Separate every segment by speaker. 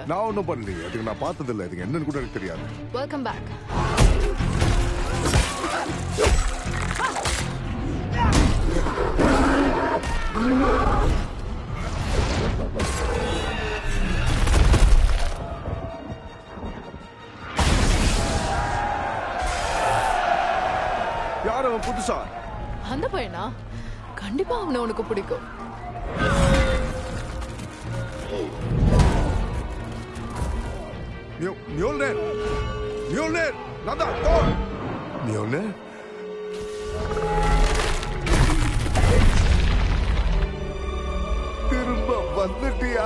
Speaker 1: நான் ஒன்றும் பண்ணலையே அதுக்கு நான் பார்த்ததில்ல இதுக்கு என்னன்னு கூட எனக்கு தெரியாது
Speaker 2: வெல்கம் பேக்
Speaker 1: யார் அவன் புதுசா
Speaker 2: அந்த பையனா கண்டிப்பா அவனை உனக்கு பிடிக்கும்
Speaker 1: Mjol- Mjolnir! Mjolnir! Nada, Thor! Mjolnir? திரும்ப வந்துட்டியா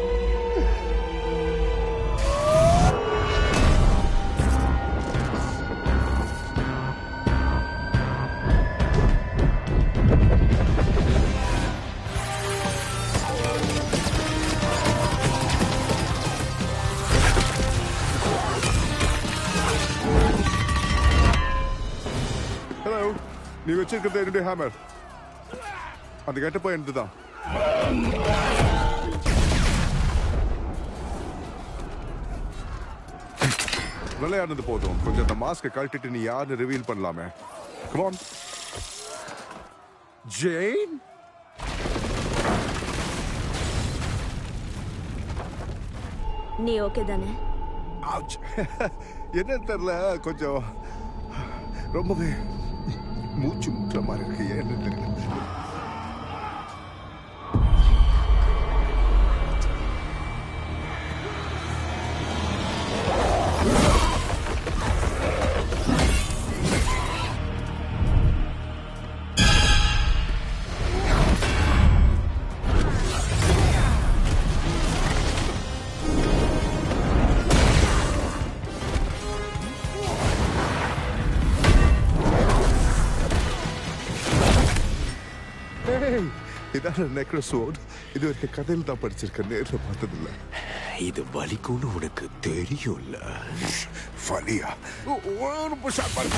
Speaker 1: ஹலோ நீ வச்சிருக்கிறது என்னுடைய ஹேமர் அந்த கெட்டப்பா என்னது தான் விளையாடுனது போதும் கொஞ்சம் அந்த மாஸ்கை கழட்டிட்டு நீ யாருன்னு ரிவீல் பண்ணலாமே கமான் ஜெயின்
Speaker 3: நீ ஓகே தானே
Speaker 1: Ouch. என்னன்னு தெரியல கொஞ்சம் ரொம்பவே மூச்சு முட்டுற மாதிரி இருக்கு ஏன்னு தெரியல Hey, இதான் நெக்ரஸோட் இது வரைக்கும் கதையில் தான் படிச்சிருக்கேன் நேரில் பார்த்ததில்ல
Speaker 4: இது வலிக்கும்னு உனக்கு தெரியும்ல
Speaker 1: ஃபலியா ஒரு புஷ் பண்ணு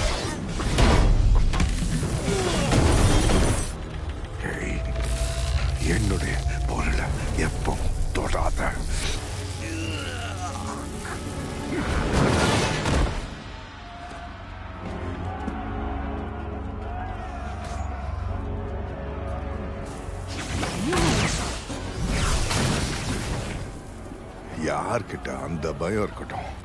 Speaker 1: Hey, என்னுடைய பொருளை எப்போ தொடாத யார்கிட்ட அந்த பயம் இருக்கட்டும்